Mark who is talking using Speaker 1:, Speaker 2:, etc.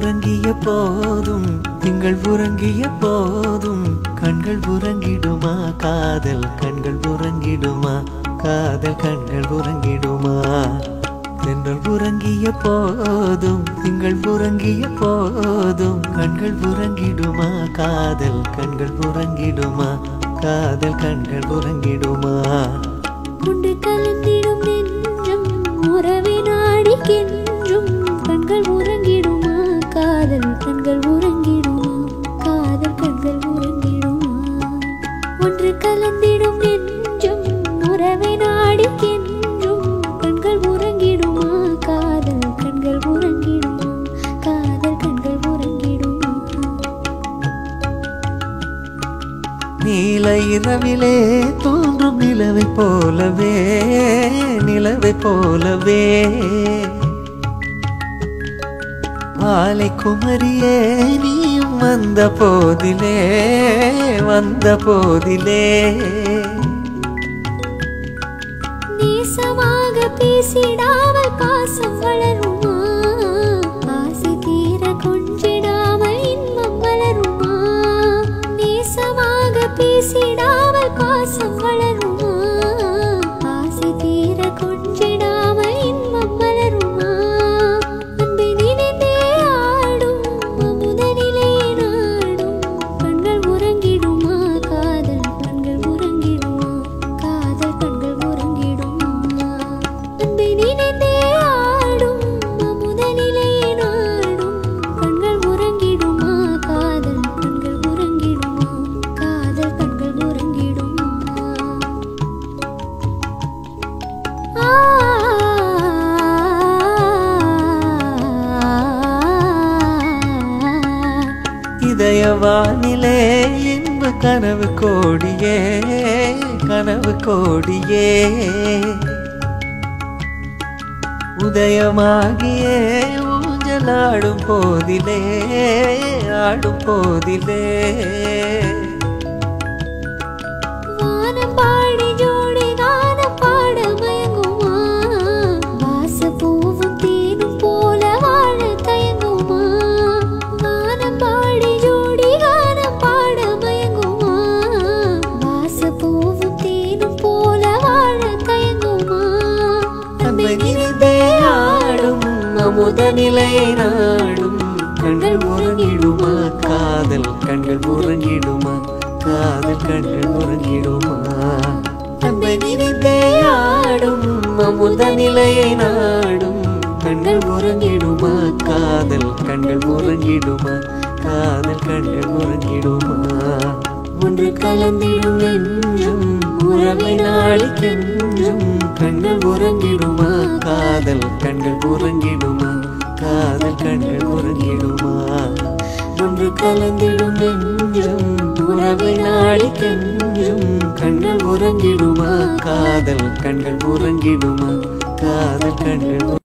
Speaker 1: உறங்கிய போதும் திங்கள் உறங்கிய போதும் கண்கள் உறங்கிடுமா காதல் கண்கள் உறங்கிடுமா காதல் கண்கள் உறங்கிடுமா தென்றல் உறங்கிய போதும் திங்கள் உறங்கிய போதும் கண்கள் உறங்கிடுமா காதல் கண்கள் உறங்கிடுமா காதல் கண்கள் உறங்கிடுமா
Speaker 2: உண்டு கலந்திடும் நெஞ்சம் உறவை நாடி கெஞ்சும் கண்கள் உறங்கிடுமா காதல் கண்கள் உறங்கிடுமா காதல் கண்கள் உறங்கிடுமா ஒன்று கலந்திடும் நெஞ்சம் உறவை நாடி கெஞ்சும் கண்கள் உறங்கிடுமா காதல் கண்கள் உறங்கிடுமா காதல் கண்கள் உறங்கிடுமா
Speaker 1: நீல இரவிலே தோன்றும் நிலவை போலவே நிலவை போலவே மாலை குமரியே நீயும் வந்த போதிலே வந்த போதிலே
Speaker 2: நேசமாக பேசிடாமல் பாசம் வளருமா ஆசை தீர கொஞ்சிடாமல் இன்பம் வளருமா நேசமாக பேசிடாமல் பாசம் வளருமா ஆசை தீர கொஞ்சிடாமல் இன்பம் வளருமா அன்பை நினைந்தே ஆடும் அமுதனிலே நாடும் கண்கள் உறங்கிடுமா காதல் கண்கள் உறங்கிடுமா காதல் கண்கள் உறங்கிடுமா அன்பை நினைந்தே ஆடும் அமுதனிலே நாடும் கண்கள் உறங்கிடுமா காதல் கண்கள் உறங்கிடுமா காதல் கண்கள் உறங்கிடுமா
Speaker 1: இதயவானிலே இன்ப கனவு கோடியே கனவு கோடியே உதயமாகியே ஊஞ்சலாடும் போதிலே ஆடும் போதிலே
Speaker 2: வானம் பாடி ஜோடி கானம் பாட மயங்குமா வாசப்பூவும் தேனும் போல வாழ தயங்குமா வானம் பாடி ஜோடி கானம் பாட மயங்குமா வாசப்பூவும் தேனும் போல வாழ தயங்குமா
Speaker 1: அன்பை நினைந்தே ஆடும் அமுத நிலையை நாடும் கண்கள் உறங்கிடுமா காதல் கண்கள் உறங்கிடுமா காதல் கண்கள் உறங்கிடுமா அன்பை நினைந்தே ஆடும் அமுத நிலையை நாடும் கண்கள் உறங்கிடுமா காதல் கண்கள் உறங்கிடுமா காதல் கண்கள் உறங்கிடுமா ஒன்று கலந்திடும் நெஞ்சும் உறவை நாடி கெஞ்சும் கண்கள் உறங்கிடுமா காதல் கண்கள் உறங்கிடுமா காதல் கண்கள் உறங்கிடுமா ஒன்று கலந்திடும் நெஞ்சும் உறவை நாடி கெஞ்சும் கண்கள் உறங்கிடுமா காதல் கண்கள் உறங்கிடுமா காதல் கண்கள்